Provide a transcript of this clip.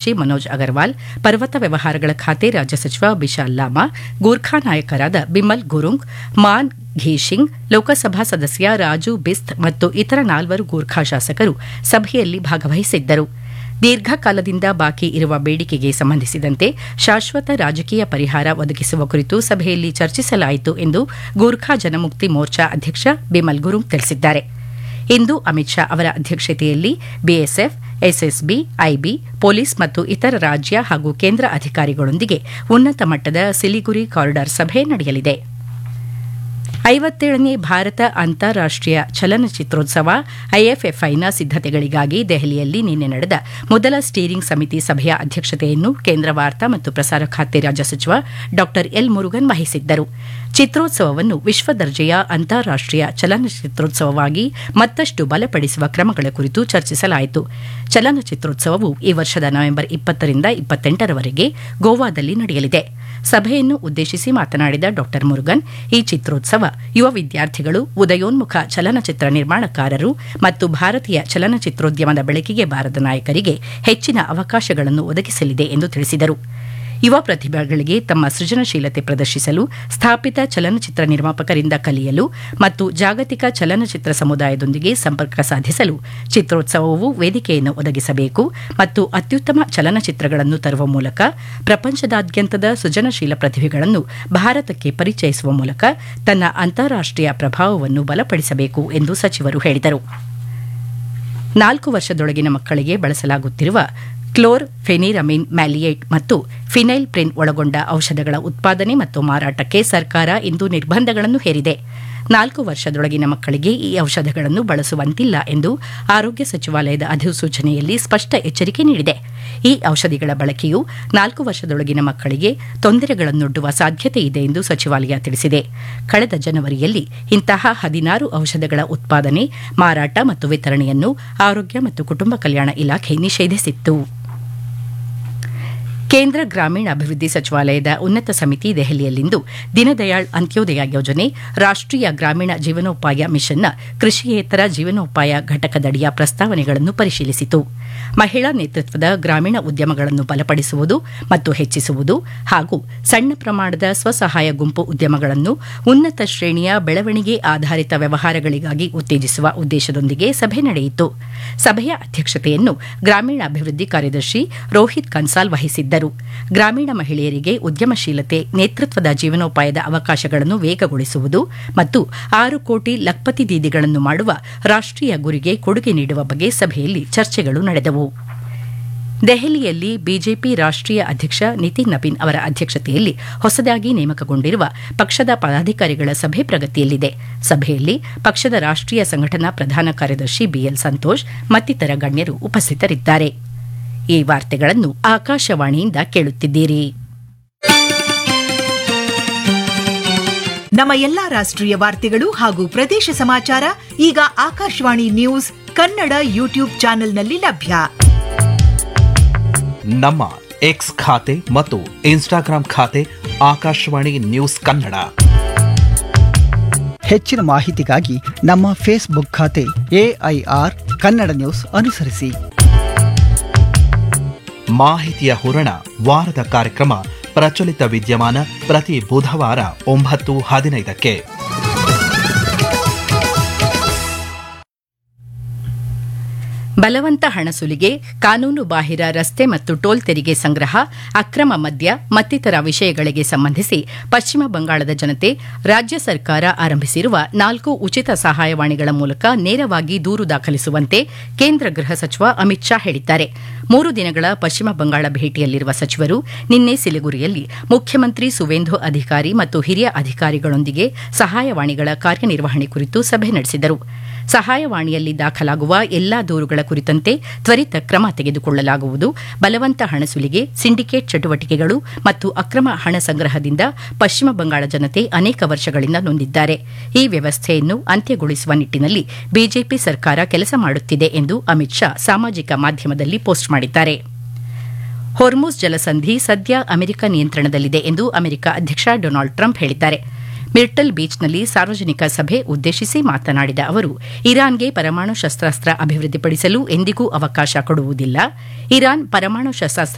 ಕಾರ್ಯದರ್ಶಿ ಮನೋಜ್ ಅಗರ್ವಾಲ್ ಪರ್ವತ ವ್ಯವಹಾರಗಳ ಖಾತೆ ರಾಜ್ಯ ಸಚಿವ ಬಿಶಾಲ್ ಲಾಮಾ ಗೂರ್ಖಾ ನಾಯಕರಾದ ಬಿಮಲ್ ಗುರುಂಗ್ ಮಾನ್ ಘೀಶಿಂಗ್ ಲೋಕಸಭಾ ಸದಸ್ಯ ರಾಜು ಬಿಸ್ತ್ ಮತ್ತು ಇತರ ನಾಲ್ವರು ಗೂರ್ಖಾ ಶಾಸಕರು ಸಭೆಯಲ್ಲಿ ಭಾಗವಹಿಸಿದ್ದರು ದೀರ್ಘಕಾಲದಿಂದ ಬಾಕಿ ಇರುವ ಬೇಡಿಕೆಗೆ ಸಂಬಂಧಿಸಿದಂತೆ ಶಾಶ್ವತ ರಾಜಕೀಯ ಪರಿಹಾರ ಒದಗಿಸುವ ಕುರಿತು ಸಭೆಯಲ್ಲಿ ಚರ್ಚಿಸಲಾಯಿತು ಎಂದು ಗೂರ್ಖಾ ಜನಮುಕ್ತಿ ಮೋರ್ಚಾ ಅಧ್ಯಕ್ಷ ಬಿಮಲ್ ಗುರುಂಗ್ ತಿಳಿಸಿದ್ದಾರೆ ಇಂದು ಅಮಿತ್ ಶಾ ಅವರ ಅಧ್ಯಕ್ಷತೆಯಲ್ಲಿ ಬಿಎಸ್ಎಫ್ ಎಸ್ಎಸ್ಬಿ ಐಬಿ ಪೊಲೀಸ್ ಮತ್ತು ಇತರ ರಾಜ್ಯ ಹಾಗೂ ಕೇಂದ್ರ ಅಧಿಕಾರಿಗಳೊಂದಿಗೆ ಉನ್ನತ ಮಟ್ಟದ ಸಿಲಿಗುರಿ ಕಾರಿಡಾರ್ ಸಭೆ ನಡೆಯಲಿದೆ ಐವತ್ತೇಳನೇ ಭಾರತ ಅಂತಾರಾಷ್ಟೀಯ ಚಲನಚಿತ್ರೋತ್ಸವ ಐಎಫ್ಎಫ್ಐನ ಸಿದ್ದತೆಗಳಿಗಾಗಿ ದೆಹಲಿಯಲ್ಲಿ ನಿನ್ನೆ ನಡೆದ ಮೊದಲ ಸ್ಟೀರಿಂಗ್ ಸಮಿತಿ ಸಭೆಯ ಅಧ್ಯಕ್ಷತೆಯನ್ನು ಕೇಂದ್ರ ವಾರ್ತಾ ಮತ್ತು ಪ್ರಸಾರ ಖಾತೆ ರಾಜ್ಯ ಸಚಿವ ಡಾ ಎಲ್ ಮುರುಗನ್ ವಹಿಸಿದ್ದರು ಚಿತ್ರೋತ್ಸವವನ್ನು ವಿಶ್ವ ದರ್ಜೆಯ ಅಂತಾರಾಷ್ಟೀಯ ಚಲನಚಿತ್ರೋತ್ಸವವಾಗಿ ಮತ್ತಷ್ಟು ಬಲಪಡಿಸುವ ಕ್ರಮಗಳ ಕುರಿತು ಚರ್ಚಿಸಲಾಯಿತು ಚಲನಚಿತ್ರೋತ್ಸವವು ಈ ವರ್ಷದ ನವೆಂಬರ್ ಇಪ್ಪತ್ತರಿಂದ ಇಪ್ಪತ್ತೆಂಟರವರೆಗೆ ಗೋವಾದಲ್ಲಿ ನಡೆಯಲಿದೆ ಸಭೆಯನ್ನು ಉದ್ದೇಶಿಸಿ ಮಾತನಾಡಿದ ಡಾ ಮುರುಗನ್ ಈ ಚಿತ್ರೋತ್ಸವ ಯುವ ವಿದ್ಯಾರ್ಥಿಗಳು ಉದಯೋನ್ಮುಖ ಚಲನಚಿತ್ರ ನಿರ್ಮಾಣಕಾರರು ಮತ್ತು ಭಾರತೀಯ ಚಲನಚಿತ್ರೋದ್ಯಮದ ಬೆಳಕಿಗೆ ಬಾರದ ನಾಯಕರಿಗೆ ಹೆಚ್ಚಿನ ಅವಕಾಶಗಳನ್ನು ಒದಗಿಸಲಿದೆ ಎಂದು ತಿಳಿಸಿದರು ಯುವ ಪ್ರತಿಭೆಗಳಿಗೆ ತಮ್ಮ ಸೃಜನಶೀಲತೆ ಪ್ರದರ್ಶಿಸಲು ಸ್ಥಾಪಿತ ಚಲನಚಿತ್ರ ನಿರ್ಮಾಪಕರಿಂದ ಕಲಿಯಲು ಮತ್ತು ಜಾಗತಿಕ ಚಲನಚಿತ್ರ ಸಮುದಾಯದೊಂದಿಗೆ ಸಂಪರ್ಕ ಸಾಧಿಸಲು ಚಿತ್ರೋತ್ಸವವು ವೇದಿಕೆಯನ್ನು ಒದಗಿಸಬೇಕು ಮತ್ತು ಅತ್ಯುತ್ತಮ ಚಲನಚಿತ್ರಗಳನ್ನು ತರುವ ಮೂಲಕ ಪ್ರಪಂಚದಾದ್ಯಂತದ ಸೃಜನಶೀಲ ಪ್ರತಿಭೆಗಳನ್ನು ಭಾರತಕ್ಕೆ ಪರಿಚಯಿಸುವ ಮೂಲಕ ತನ್ನ ಅಂತಾರಾಷ್ಟೀಯ ಪ್ರಭಾವವನ್ನು ಬಲಪಡಿಸಬೇಕು ಎಂದು ಸಚಿವರು ಹೇಳಿದರು ನಾಲ್ಕು ವರ್ಷದೊಳಗಿನ ಮಕ್ಕಳಿಗೆ ಬಳಸಲಾಗುತ್ತಿರುವ ಕ್ಲೋರ್ ಫೆನಿರಮಿನ್ ಮ್ಯಾಲಿಯೇಟ್ ಮತ್ತು ಫಿನೈಲ್ ಪ್ರಿನ್ ಒಳಗೊಂಡ ಔಷಧಗಳ ಉತ್ಪಾದನೆ ಮತ್ತು ಮಾರಾಟಕ್ಕೆ ಸರ್ಕಾರ ಇಂದು ನಿರ್ಬಂಧಗಳನ್ನು ಹೇರಿದೆ ನಾಲ್ಕು ವರ್ಷದೊಳಗಿನ ಮಕ್ಕಳಿಗೆ ಈ ಔಷಧಗಳನ್ನು ಬಳಸುವಂತಿಲ್ಲ ಎಂದು ಆರೋಗ್ಯ ಸಚಿವಾಲಯದ ಅಧಿಸೂಚನೆಯಲ್ಲಿ ಸ್ಪಷ್ಟ ಎಚ್ಚರಿಕೆ ನೀಡಿದೆ ಈ ಔಷಧಿಗಳ ಬಳಕೆಯು ನಾಲ್ಕು ವರ್ಷದೊಳಗಿನ ಮಕ್ಕಳಿಗೆ ತೊಂದರೆಗಳನ್ನೊಡ್ಡುವ ಸಾಧ್ಯತೆ ಇದೆ ಎಂದು ಸಚಿವಾಲಯ ತಿಳಿಸಿದೆ ಕಳೆದ ಜನವರಿಯಲ್ಲಿ ಇಂತಹ ಹದಿನಾರು ಔಷಧಗಳ ಉತ್ಪಾದನೆ ಮಾರಾಟ ಮತ್ತು ವಿತರಣೆಯನ್ನು ಆರೋಗ್ಯ ಮತ್ತು ಕುಟುಂಬ ಕಲ್ಯಾಣ ಇಲಾಖೆ ನಿಷೇಧಿಸಿತ್ತು ಕೇಂದ್ರ ಗ್ರಾಮೀಣಾಭಿವೃದ್ಧಿ ಸಚಿವಾಲಯದ ಉನ್ನತ ಸಮಿತಿ ದೆಹಲಿಯಲ್ಲಿಂದು ದೀನದಯಾಳ್ ಅಂತ್ಯೋದಯ ಯೋಜನೆ ರಾಷ್ಟೀಯ ಗ್ರಾಮೀಣ ಜೀವನೋಪಾಯ ಮಿಷನ್ನ ಕೃಷಿಯೇತರ ಜೀವನೋಪಾಯ ಘಟಕದಡಿಯ ಪ್ರಸ್ತಾವನೆಗಳನ್ನು ಪರಿಶೀಲಿಸಿತು ಮಹಿಳಾ ನೇತೃತ್ವದ ಗ್ರಾಮೀಣ ಉದ್ಯಮಗಳನ್ನು ಬಲಪಡಿಸುವುದು ಮತ್ತು ಹೆಚ್ಚಿಸುವುದು ಹಾಗೂ ಸಣ್ಣ ಪ್ರಮಾಣದ ಸ್ವಸಹಾಯ ಗುಂಪು ಉದ್ಯಮಗಳನ್ನು ಉನ್ನತ ಶ್ರೇಣಿಯ ಬೆಳವಣಿಗೆ ಆಧಾರಿತ ವ್ಯವಹಾರಗಳಿಗಾಗಿ ಉತ್ತೇಜಿಸುವ ಉದ್ದೇಶದೊಂದಿಗೆ ಸಭೆ ನಡೆಯಿತು ಸಭೆಯ ಅಧ್ಯಕ್ಷತೆಯನ್ನು ಗ್ರಾಮೀಣಾಭಿವೃದ್ಧಿ ಕಾರ್ಯದರ್ಶಿ ರೋಹಿತ್ ಕನ್ಸಾಲ್ ವಹಿಸಿದ್ದರು ಗ್ರಾಮೀಣ ಮಹಿಳೆಯರಿಗೆ ಉದ್ಯಮಶೀಲತೆ ನೇತೃತ್ವದ ಜೀವನೋಪಾಯದ ಅವಕಾಶಗಳನ್ನು ವೇಗಗೊಳಿಸುವುದು ಮತ್ತು ಆರು ಕೋಟಿ ಲಖ್ಪತಿ ದೀದಿಗಳನ್ನು ಮಾಡುವ ರಾಷ್ಟೀಯ ಗುರಿಗೆ ಕೊಡುಗೆ ನೀಡುವ ಬಗ್ಗೆ ಸಭೆಯಲ್ಲಿ ಚರ್ಚೆಗಳು ನಡೆದವು ದೆಹಲಿಯಲ್ಲಿ ಬಿಜೆಪಿ ರಾಷ್ಟೀಯ ಅಧ್ಯಕ್ಷ ನಿತಿನ್ ನಬೀನ್ ಅವರ ಅಧ್ಯಕ್ಷತೆಯಲ್ಲಿ ಹೊಸದಾಗಿ ನೇಮಕಗೊಂಡಿರುವ ಪಕ್ಷದ ಪದಾಧಿಕಾರಿಗಳ ಸಭೆ ಪ್ರಗತಿಯಲ್ಲಿದೆ ಸಭೆಯಲ್ಲಿ ಪಕ್ಷದ ರಾಷ್ಟೀಯ ಸಂಘಟನಾ ಪ್ರಧಾನ ಕಾರ್ಯದರ್ಶಿ ಬಿಎಲ್ ಸಂತೋಷ್ ಮತ್ತಿತರ ಗಣ್ಯರು ಉಪಸ್ಥಿತರಿದ್ದಾರೆ ಈ ವಾರ್ತೆಗಳನ್ನು ಆಕಾಶವಾಣಿಯಿಂದ ಕೇಳುತ್ತಿದ್ದೀರಿ ನಮ್ಮ ಎಲ್ಲಾ ರಾಷ್ಟ್ರೀಯ ವಾರ್ತೆಗಳು ಹಾಗೂ ಪ್ರದೇಶ ಸಮಾಚಾರ ಈಗ ಆಕಾಶವಾಣಿ ನ್ಯೂಸ್ ಕನ್ನಡ ಯೂಟ್ಯೂಬ್ ಚಾನೆಲ್ನಲ್ಲಿ ಲಭ್ಯ ನಮ್ಮ ಎಕ್ಸ್ ಖಾತೆ ಮತ್ತು ಇನ್ಸ್ಟಾಗ್ರಾಂ ಖಾತೆ ಆಕಾಶವಾಣಿ ನ್ಯೂಸ್ ಕನ್ನಡ ಹೆಚ್ಚಿನ ಮಾಹಿತಿಗಾಗಿ ನಮ್ಮ ಫೇಸ್ಬುಕ್ ಖಾತೆ ಎಐಆರ್ ಕನ್ನಡ ನ್ಯೂಸ್ ಅನುಸರಿಸಿ ಮಾಹಿತಿಯ ಹೂರಣ ವಾರದ ಕಾರ್ಯಕ್ರಮ ಪ್ರಚಲಿತ ವಿದ್ಯಮಾನ ಪ್ರತಿ ಬುಧವಾರ ಒಂಬತ್ತು ಹದಿನೈದಕ್ಕೆ ಬಲವಂತ ಹಣ ಸುಲಿಗೆ ಕಾನೂನು ಬಾಹಿರ ರಸ್ತೆ ಮತ್ತು ಟೋಲ್ ತೆರಿಗೆ ಸಂಗ್ರಹ ಅಕ್ರಮ ಮದ್ಯ ಮತ್ತಿತರ ವಿಷಯಗಳಿಗೆ ಸಂಬಂಧಿಸಿ ಪಶ್ಚಿಮ ಬಂಗಾಳದ ಜನತೆ ರಾಜ್ಯ ಸರ್ಕಾರ ಆರಂಭಿಸಿರುವ ನಾಲ್ಕು ಉಚಿತ ಸಹಾಯವಾಣಿಗಳ ಮೂಲಕ ನೇರವಾಗಿ ದೂರು ದಾಖಲಿಸುವಂತೆ ಕೇಂದ್ರ ಗೃಹ ಸಚಿವ ಅಮಿತ್ ಶಾ ಹೇಳಿದ್ದಾರೆ ಮೂರು ದಿನಗಳ ಪಶ್ಚಿಮ ಬಂಗಾಳ ಭೇಟಿಯಲ್ಲಿರುವ ಸಚಿವರು ನಿನ್ನೆ ಸಿಲಿಗುರಿಯಲ್ಲಿ ಮುಖ್ಯಮಂತ್ರಿ ಸುವೇಂದು ಅಧಿಕಾರಿ ಮತ್ತು ಹಿರಿಯ ಅಧಿಕಾರಿಗಳೊಂದಿಗೆ ಸಹಾಯವಾಣಿಗಳ ಕಾರ್ಯನಿರ್ವಹಣೆ ಕುರಿತು ಸಭೆ ನಡೆಸಿದರು ಸಹಾಯವಾಣಿಯಲ್ಲಿ ದಾಖಲಾಗುವ ಎಲ್ಲಾ ದೂರುಗಳ ಕುರಿತಂತೆ ತ್ವರಿತ ಕ್ರಮ ತೆಗೆದುಕೊಳ್ಳಲಾಗುವುದು ಬಲವಂತ ಹಣ ಸುಲಿಗೆ ಸಿಂಡಿಕೇಟ್ ಚಟುವಟಿಕೆಗಳು ಮತ್ತು ಅಕ್ರಮ ಹಣ ಸಂಗ್ರಹದಿಂದ ಪಶ್ಚಿಮ ಬಂಗಾಳ ಜನತೆ ಅನೇಕ ವರ್ಷಗಳಿಂದ ನೊಂದಿದ್ದಾರೆ ಈ ವ್ಯವಸ್ಥೆಯನ್ನು ಅಂತ್ಯಗೊಳಿಸುವ ನಿಟ್ಟಿನಲ್ಲಿ ಬಿಜೆಪಿ ಸರ್ಕಾರ ಕೆಲಸ ಮಾಡುತ್ತಿದೆ ಎಂದು ಅಮಿತ್ ಶಾ ಸಾಮಾಜಿಕ ಮಾಧ್ಯಮದಲ್ಲಿ ಪೋಸ್ಟ್ ಮಾಡಿದ್ದಾರೆ ಹೊರ್ಮುಸ್ ಜಲಸಂಧಿ ಸದ್ಯ ಅಮೆರಿಕ ನಿಯಂತ್ರಣದಲ್ಲಿದೆ ಎಂದು ಅಮೆರಿಕ ಅಧ್ಯಕ್ಷ ಡೊನಾಲ್ಡ್ ಟ್ರಂಪ್ ಹೇಳಿದ್ದಾರೆ ಮಿರ್ಟಲ್ ಬೀಚ್ನಲ್ಲಿ ಸಾರ್ವಜನಿಕ ಸಭೆ ಉದ್ದೇಶಿಸಿ ಮಾತನಾಡಿದ ಅವರು ಇರಾನ್ಗೆ ಪರಮಾಣು ಶಸ್ತ್ರಾಸ್ತ್ರ ಅಭಿವೃದ್ಧಿಪಡಿಸಲು ಎಂದಿಗೂ ಅವಕಾಶ ಕೊಡುವುದಿಲ್ಲ ಇರಾನ್ ಪರಮಾಣು ಶಸ್ತ್ರಾಸ್ತ್ರ